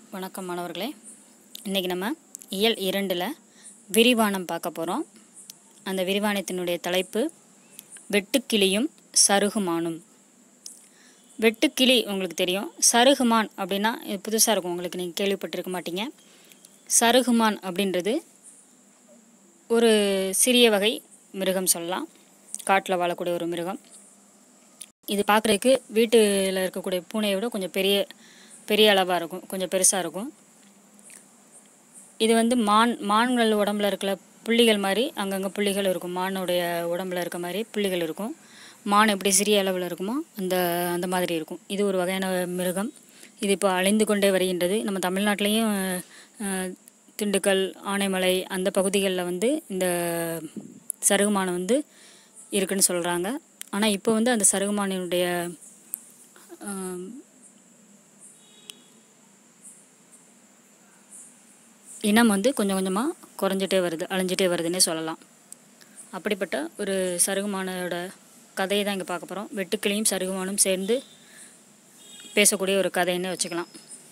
வணக்கம் மாணவர்களே இன்றைக்கி நம்ம இயல் இரண்டில் விரிவானம் பார்க்க போகிறோம் அந்த விரிவானத்தினுடைய தலைப்பு வெட்டுக்கிளியும் சருகுமானும் வெட்டுக்கிளி உங்களுக்கு தெரியும் சருகுமான் அப்படின்னா இது புதுசாக இருக்கும் உங்களுக்கு நீங்கள் கேள்விப்பட்டிருக்க மாட்டீங்க சருகுமான் அப்படின்றது ஒரு சிறிய வகை மிருகம் சொல்லலாம் காட்டில் வாழக்கூடிய ஒரு மிருகம் இது பார்க்குறதுக்கு வீட்டில் இருக்கக்கூடிய பூனையை விட கொஞ்சம் பெரிய பெரிய அளவாக இருக்கும் கொஞ்சம் பெருசாக இருக்கும் இது வந்து மான் மான்கள் உடம்புல இருக்கிற புள்ளிகள் மாதிரி அங்கங்கே புள்ளிகள் இருக்கும் மானுடைய உடம்புல இருக்க மாதிரி புள்ளிகள் இருக்கும் மான் எப்படி சிறிய அளவில் இருக்குமோ அந்த அந்த மாதிரி இருக்கும் இது ஒரு வகையான மிருகம் இது இப்போ அழிந்து கொண்டே வருகின்றது நம்ம தமிழ்நாட்டிலையும் அஹ், திண்டுக்கல் ஆனைமலை அந்த பகுதிகளில் வந்து இந்த சருகுமானை வந்து இருக்குன்னு சொல்கிறாங்க ஆனால் இப்போ வந்து அந்த சருகுமானினுடைய ஆம், இனம் வந்து கொஞ்சம் கொஞ்சமாக குறைஞ்சிட்டே வருது அழிஞ்சிட்டே வருதுன்னே சொல்லலாம் அப்படிப்பட்ட ஒரு சருகுமானோட கதையை தான் இங்கே பார்க்க போகிறோம் வெட்டுக்கிளியும் சருகுமானும் சேர்ந்து பேசக்கூடிய ஒரு கதைன்னு வச்சுக்கலாம்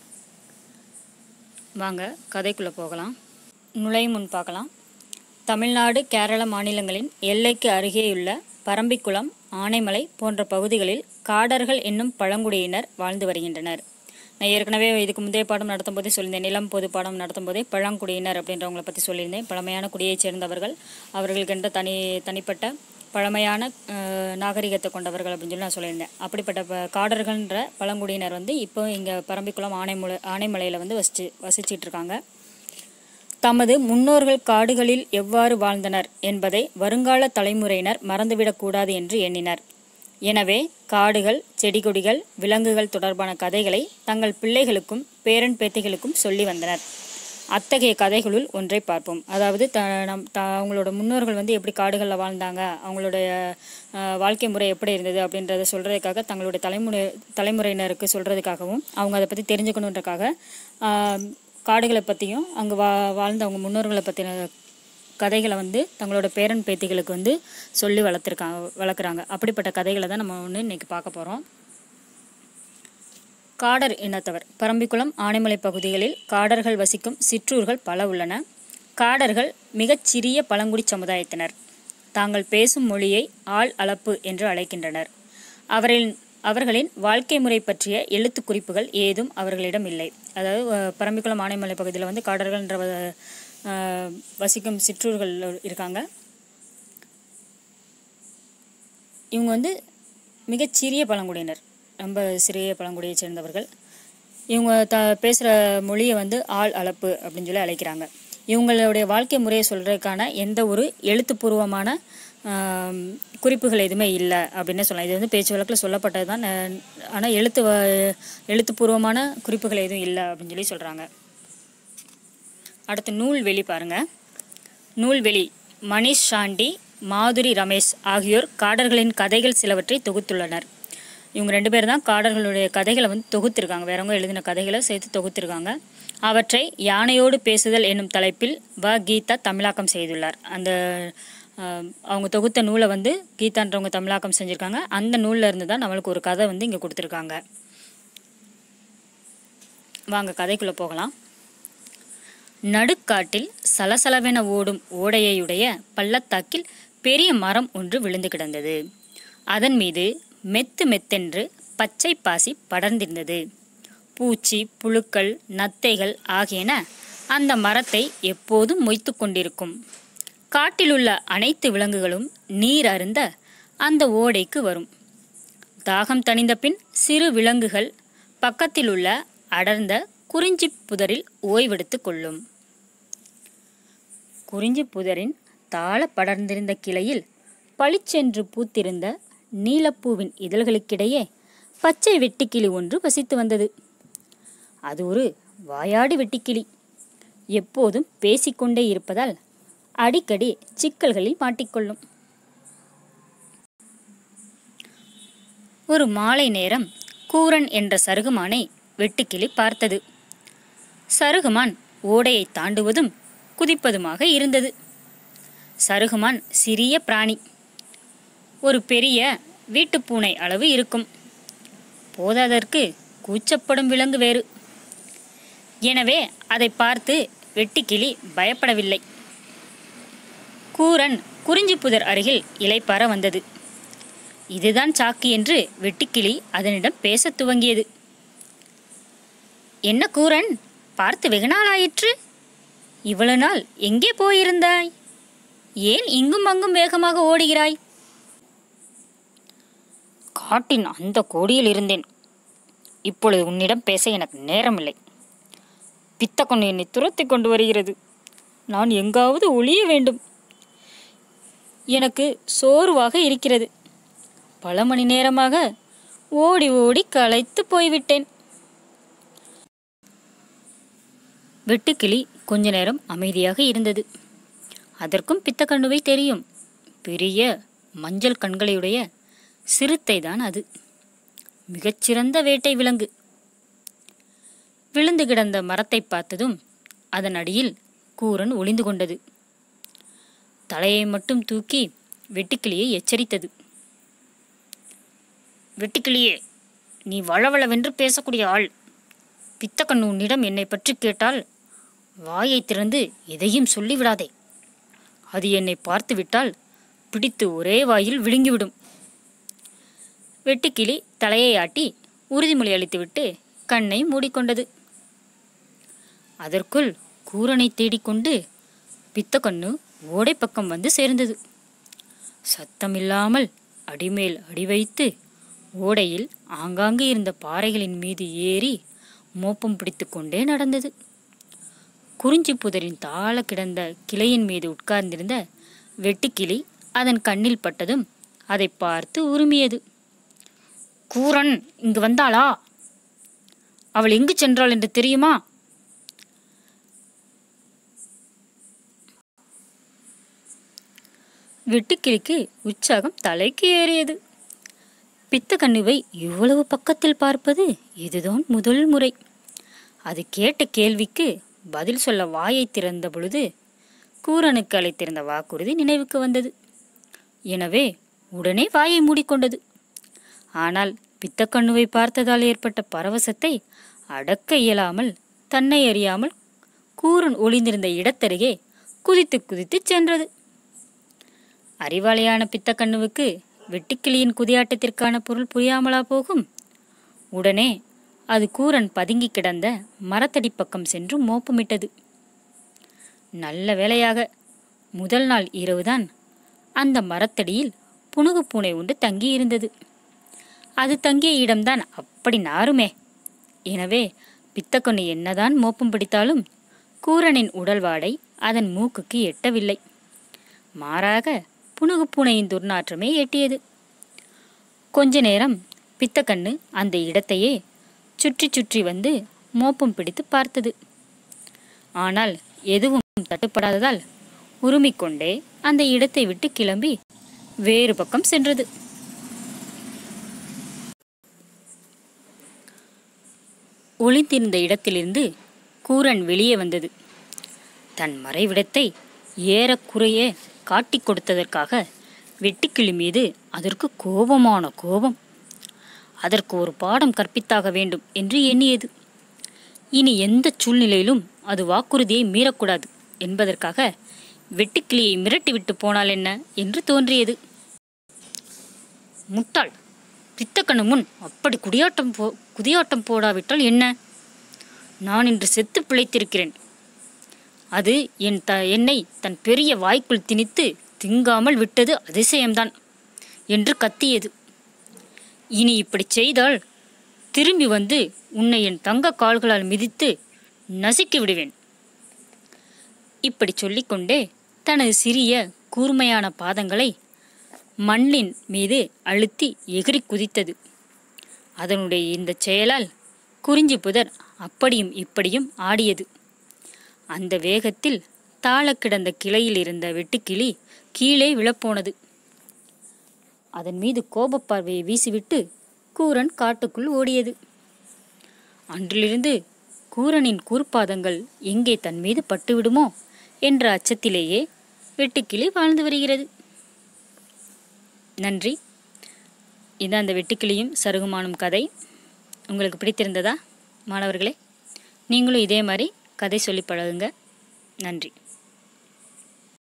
வாங்க கதைக்குள்ளே போகலாம் நுழையும் முன் பார்க்கலாம் தமிழ்நாடு கேரள மாநிலங்களின் எல்லைக்கு அருகேயுள்ள பரம்பிக்குளம் ஆனைமலை போன்ற பகுதிகளில் காடர்கள் என்னும் பழங்குடியினர் வாழ்ந்து வருகின்றனர் நான் ஏற்கனவே இதுக்கு முந்தைய பாடம் நடத்தும் போதே சொல்லியிருந்தேன் நிலம் பொது பாடம் நடத்தும் போதே பழங்குடியினர் அப்படின்றவங்களை பற்றி சொல்லியிருந்தேன் பழமையான குடியைச் சேர்ந்தவர்கள் அவர்களுக்கென்ற தனி தனிப்பட்ட பழமையான அஹ், நாகரிகத்தை கொண்டவர்கள் அப்படின்னு சொல்லி நான் சொல்லியிருந்தேன் அப்படிப்பட்ட ப- காடர்கள்ன்ற பழங்குடியினர் வந்து இப்போ இங்கே பரம்பிக்குளம் ஆனைமலை ஆனைமலையில் வந்து வசிச்சு வசிச்சிட்டு இருக்காங்க தமது முன்னோர்கள் காடுகளில் எவ்வாறு வாழ்ந்தனர் என்பதை வருங்கால தலைமுறையினர் மறந்துவிடக்கூடாது என்று எண்ணினர் எனவே காடுகள் செடிகொடிகள் விலங்குகள் தொடர்பான கதைகளை தங்கள் பிள்ளைகளுக்கும் பேரன் பேத்திகளுக்கும் சொல்லி வந்தனர் அத்தகைய கதைகளுள் ஒன்றை பார்ப்போம் அதாவது த நம் த அவங்களோட முன்னோர்கள் வந்து எப்படி காடுகளில் வாழ்ந்தாங்க அவங்களுடைய அஹ், வாழ்க்கை முறை எப்படி இருந்தது அப்படின்றத சொல்கிறதுக்காக தங்களுடைய தலைமுறை தலைமுறையினருக்கு சொல்கிறதுக்காகவும் அவங்க அதை பற்றி தெரிஞ்சுக்கணுன்றக்காக ஆஹ், காடுகளை பற்றியும் அங்கே வா வாழ்ந்த அவங்க முன்னோர்களை பற்றின கதைகளை வந்து தங்களோட பேரன் பேத்திகளுக்கு வந்து சொல்லி வளர்த்துருக்காங்க வளர்க்குறாங்க அப்படிப்பட்ட கதைகளை தான் நம்ம ஒன்று இன்னைக்கு பார்க்க போகிறோம் காடர் இனத்தவர் பரம்பிக்குளம் ஆனைமலை பகுதிகளில் காடர்கள் வசிக்கும் சிற்றூர்கள் பல உள்ளன காடர்கள் மிகச் சிறிய பழங்குடி சமுதாயத்தினர் தாங்கள் பேசும் மொழியை ஆள் அளப்பு என்று அழைக்கின்றனர் அவரின் அவர்களின் வாழ்க்கை முறை பற்றிய எழுத்து குறிப்புகள் ஏதும் அவர்களிடம் இல்லை அதாவது அஹ், பரம்பிக்குளம் ஆனைமலை பகுதியில் வந்து காடர்கள்ன்ற வ- அஹ், வசிக்கும் சிற்றூர்கள் இருக்காங்க இவங்க வந்து மிகச்சிறிய பழங்குடியினர் ரொம்ப சிறிய பழங்குடியை சேர்ந்தவர்கள் இவங்க த பேசுகிற மொழியை வந்து ஆள் அளப்பு அப்படின்னு சொல்லி அழைக்கிறாங்க இவங்களுடைய வாழ்க்கை முறையை சொல்கிறதுக்கான எந்த ஒரு எழுத்துப்பூர்வமான ஆம், குறிப்புகள் எதுவுமே இல்லை அப்படின்னே சொல்லலாம் இது வந்து பேச்சு வழக்கில் சொல்லப்பட்டது தான் ஆனால் எழுத்து வ- எழுத்துப்பூர்வமான குறிப்புகள் எதுவும் இல்லை அப்படின்னு சொல்லி சொல்கிறாங்க அடுத்து நூல்வெளி பாருங்க நூல்வெளி மணிஷ் சாண்டி மாதுரி ரமேஷ் ஆகியோர் காடர்களின் கதைகள் சிலவற்றை தொகுத்துள்ளனர் இவங்க ரெண்டு பேர் தான் காடர்களுடைய கதைகளை வந்து தொகுத்திருக்காங்க வேறவங்க எழுதின கதைகளை சேர்த்து தொகுத்திருக்காங்க அவற்றை யானையோடு பேசுதல் என்னும் தலைப்பில் வ கீதா தமிழாக்கம் செய்துள்ளார் அந்த ஆஹ், அவங்க தொகுத்த நூலை வந்து கீதான்றவங்க தமிழாக்கம் செஞ்சுருக்காங்க அந்த நூல்ல இருந்து தான் நம்மளுக்கு ஒரு கதை வந்து இங்கே கொடுத்துருக்காங்க வாங்க கதைக்குள்ளே போகலாம் நடுக்காட்டில் சலசலவென ஓடும் ஓடையுடைய பள்ளத்தாக்கில் பெரிய மரம் ஒன்று விழுந்து கிடந்தது அதன் மீது மெத்து மெத்தென்று பச்சை பாசி படர்ந்திருந்தது பூச்சி புழுக்கள் நத்தைகள் ஆகியன அந்த மரத்தை எப்போதும் மொய்த்து கொண்டிருக்கும் காட்டிலுள்ள அனைத்து விலங்குகளும் நீர் அருந்த அந்த ஓடைக்கு வரும் தாகம் தணிந்த பின் சிறு விலங்குகள் பக்கத்திலுள்ள அடர்ந்த குறிஞ்சி புதரில் ஓய்வெடுத்துக் கொள்ளும் குறிஞ்சி புதரின் தாழ படர்ந்திருந்த கிளையில் பளிச்சென்று பூத்திருந்த நீலப்பூவின் இதழ்களுக்கிடையே பச்சை வெட்டுக்கிளி ஒன்று வசித்து வந்தது அது ஒரு வாயாடி வெட்டுக்கிளி எப்போதும் பேசிக்கொண்டே இருப்பதால் அடிக்கடி சிக்கல்களில் மாட்டிக்கொள்ளும் ஒரு மாலை நேரம் கூரன் என்ற சருகுமானை வெட்டுக்கிளி பார்த்தது சருகுமான் ஓடையை தாண்டுவதும் குதிப்பதுமாக இருந்தது சருகுமான் சிறிய பிராணி ஒரு பெரிய வீட்டுப்பூனை அளவு இருக்கும் போதாதற்கு கூச்சப்படும் விலங்கு வேறு எனவே அதை பார்த்து வெட்டுக்கிளி பயப்படவில்லை கூரன் குறிஞ்சிப்புதர் அருகில் இலைப்பார வந்தது இதுதான் சாக்கு என்று வெட்டுக்கிளி அதனிடம் பேசத் துவங்கியது என்ன கூரன் பார்த்து வெகு நாள் ஆயிற்று இவ்வளவு நாள் எங்கே போயிருந்தாய் ஏன் இங்கும் அங்கும் வேகமாக ஓடுகிறாய் காட்டின் அந்த கோடியில் இருந்தேன் இப்பொழுது உன்னிடம் பேச எனக்கு நேரமில்லை பித்தக்கொண்டு என்னை துரத்தி கொண்டு வருகிறது நான் எங்காவது ஒளிய வேண்டும் எனக்கு சோர்வாக இருக்கிறது பல மணி நேரமாக ஓடி ஓடி களைத்து போய்விட்டேன் வெட்டுக்கிளி கொஞ்ச நேரம் அமைதியாக இருந்தது அதற்கும் பித்தக்கண்ணுவை தெரியும் பெரிய மஞ்சள் கண்களையுடைய சிறுத்தை தான் அது மிகச்சிறந்த வேட்டை விலங்கு விழுந்து கிடந்த மரத்தை பார்த்ததும் அதன் அடியில் கூரன் ஒளிந்து கொண்டது தலையை மட்டும் தூக்கி வெட்டுக்கிளியை எச்சரித்தது வெட்டுக்கிளியே நீ வளவளவென்று பேசக்கூடிய ஆள் பித்தக்கண்ணு உன்னிடம் என்னை பற்றி கேட்டால் வாயை திறந்து எதையும் சொல்லிவிடாதே அது என்னை பார்த்துவிட்டால் பிடித்து ஒரே வாயில் விழுங்கிவிடும் வெட்டுக்கிளி தலையை ஆட்டி உறுதிமொழி அளித்துவிட்டு கண்ணை மூடிக்கொண்டது அதற்குள் கூரனை தேடிக்கொண்டு பித்தக்கண்ணு ஓடை பக்கம் வந்து சேர்ந்தது சத்தமில்லாமல் அடிமேல் அடி வைத்து ஓடையில் ஆங்காங்கு இருந்த பாறைகளின் மீது ஏறி மோப்பம் பிடித்து கொண்டே நடந்தது குறிஞ்சி புதரின் தாழ கிடந்த கிளையின் மீது உட்கார்ந்திருந்த வெட்டுக்கிளி அதன் கண்ணில் பட்டதும் அதை பார்த்து உருமியது கூரன் இங்கு வந்தாளா அவள் எங்கு சென்றாள் என்று தெரியுமா வெட்டுக்கிளிக்கு உற்சாகம் தலைக்கு ஏறியது பித்த கண்ணுவை இவ்வளவு பக்கத்தில் பார்ப்பது இதுதான் முதல் முறை அது கேட்ட கேள்விக்கு பதில் சொல்ல வாயை திறந்த பொழுது கூரனுக்கு அளித்திருந்த வாக்குறுதி நினைவுக்கு வந்தது எனவே உடனே வாயை மூடிக்கொண்டது ஆனால் பித்தக்கண்ணுவை பார்த்ததால் ஏற்பட்ட பரவசத்தை அடக்க இயலாமல் தன்னை அறியாமல் கூரன் ஒளிந்திருந்த இடத்தருகே குதித்து குதித்து சென்றது அறிவாளியான பித்தக்கண்ணுவுக்கு வெட்டுக்கிளியின் குதியாட்டத்திற்கான பொருள் புரியாமலா போகும் உடனே அது கூரன் பதுங்கி கிடந்த மரத்தடி பக்கம் சென்று மோப்பமிட்டது நல்ல வேளையாக முதல் நாள் இரவுதான் அந்த மரத்தடியில் புனுகு பூனை ஒன்று தங்கியிருந்தது அது தங்கிய இடம்தான் அப்படி நாருமே எனவே பித்தக்கொன்னு என்னதான் மோப்பம் பிடித்தாலும் கூரனின் உடல் வாடை அதன் மூக்குக்கு எட்டவில்லை மாறாக புனுகு பூனையின் துர்நாற்றமே எட்டியது கொஞ்ச நேரம் பித்தக்கண்ணு அந்த இடத்தையே சுற்றி சுற்றி வந்து மோப்பம் பிடித்து பார்த்தது ஆனால் எதுவும் தட்டுப்படாததால் உருமிக்கொண்டே அந்த இடத்தை விட்டு கிளம்பி வேறு பக்கம் சென்றது ஒளிந்திருந்த இடத்திலிருந்து கூரன் வெளியே வந்தது தன் மறைவிடத்தை ஏறக்குறைய காட்டிக் கொடுத்ததற்காக வெட்டுக்கிளி மீது அதற்கு கோபமான கோபம் அதற்கு ஒரு பாடம் கற்பித்தாக வேண்டும் என்று எண்ணியது இனி எந்த சூழ்நிலையிலும் அது வாக்குறுதியை மீறக்கூடாது என்பதற்காக வெட்டுக்கிளியை மிரட்டிவிட்டு போனால் என்ன என்று தோன்றியது முட்டாள் பித்தக்கண்ணு முன் அப்படி குடியாட்டம் போ குதியாட்டம் போடாவிட்டால் என்ன நான் இன்று செத்து பிழைத்திருக்கிறேன் அது என் த என்னை தன் பெரிய வாய்க்குள் திணித்து திங்காமல் விட்டது அதிசயம்தான் என்று கத்தியது இனி இப்படி செய்தால் திரும்பி வந்து உன்னை என் தங்க கால்களால் மிதித்து நசுக்கி விடுவேன் இப்படி சொல்லிக்கொண்டே தனது சிறிய கூர்மையான பாதங்களை மண்ணின் மீது அழுத்தி எகிறி குதித்தது அதனுடைய இந்த செயலால் குறிஞ்சி புதர் அப்படியும் இப்படியும் ஆடியது அந்த வேகத்தில் தாழ கிடந்த கிளையில் இருந்த வெட்டுக்கிளி கீழே விழப்போனது அதன் மீது கோபப் பார்வையை வீசிவிட்டு கூரன் காட்டுக்குள் ஓடியது அன்றிலிருந்து கூரனின் கூர்ப்பாதங்கள் எங்கே தன் மீது பட்டுவிடுமோ என்ற அச்சத்திலேயே வெட்டுக்கிளி வாழ்ந்து வருகிறது நன்றி இது அந்த வெட்டுக்கிளியும் சருகுமானும் கதை உங்களுக்கு பிடித்திருந்ததா மாணவர்களே நீங்களும் இதே மாதிரி கதை சொல்லி பழகுங்க நன்றி